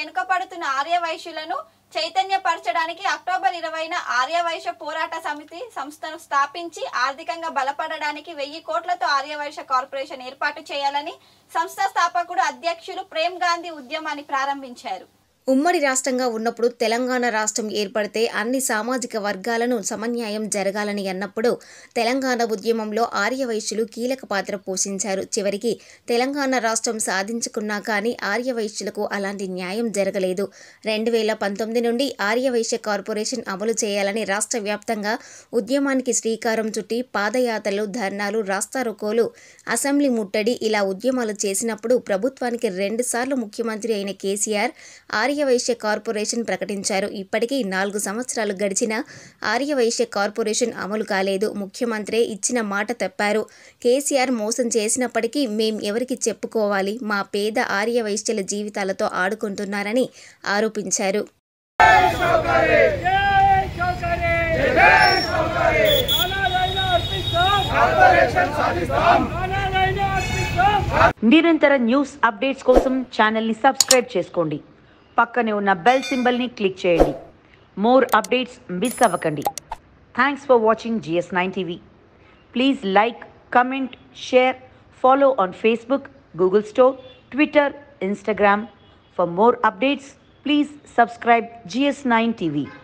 వెనుకపడుతున్న Arya వైశ్యులను చైతన్యపరచడానికి October ఇరవైన ఆర్య వైశ్య పోరాట సమితి సంస్థను స్థాపించి ఆర్థికంగా బలపడడానికి వెయ్యి కోట్లతో ఆర్య వైశ్య కార్పొరేషన్ ఏర్పాటు చేయాలని సంస్థ స్థాపకుడు అధ్యక్షులు ప్రేమ్ గాంధీ ఉద్యమాన్ని ప్రారంభించారు ఉమ్మడి రాష్ట్రంగా ఉన్నప్పుడు తెలంగాణ రాష్ట్రం ఏర్పడితే అన్ని సామాజిక వర్గాలను సమన్యాయం జరగాలని అన్నప్పుడు తెలంగాణ ఉద్యమంలో ఆర్యవైశ్యులు కీలక పాత్ర పోషించారు చివరికి తెలంగాణ రాష్ట్రం సాధించుకున్నా కానీ ఆర్యవైశ్యులకు అలాంటి న్యాయం జరగలేదు రెండు వేల పంతొమ్మిది నుండి ఆర్యవైశ్య కార్పొరేషన్ అమలు చేయాలని రాష్ట్ర వ్యాప్తంగా ఉద్యమానికి శ్రీకారం చుట్టి పాదయాత్రలు ధర్నాలు రాస్తారోకోలు అసెంబ్లీ ముట్టడి ఇలా ఉద్యమాలు చేసినప్పుడు ప్రభుత్వానికి రెండుసార్లు ముఖ్యమంత్రి అయిన కేసీఆర్ ఆర్యవైశ్య కార్పొరేషన్ ప్రకటించారు ఇప్పటికీ నాలుగు సంవత్సరాలు గడిచినా ఆర్యవైశ్య కార్పొరేషన్ అమలు కాలేదు ముఖ్యమంత్రి ఇచ్చిన మాట తప్పారు కేసీఆర్ మోసం చేసినప్పటికీ మేం ఎవరికి చెప్పుకోవాలి మా పేద ఆర్యవైశ్యుల జీవితాలతో ఆడుకుంటున్నారని ఆరోపించారు నిరంతర న్యూస్ అప్డేట్స్ కోసం ఛానల్ని సబ్స్క్రైబ్ చేసుకోండి పక్కనే ఉన్న బెల్ సింబల్ని క్లిక్ చేయండి మోర్ అప్డేట్స్ మిస్ అవ్వకండి thanks for watching GS nine TV please like comment share follow on Facebook Google store Twitter Instagram for more updates please subscribe GS nine TV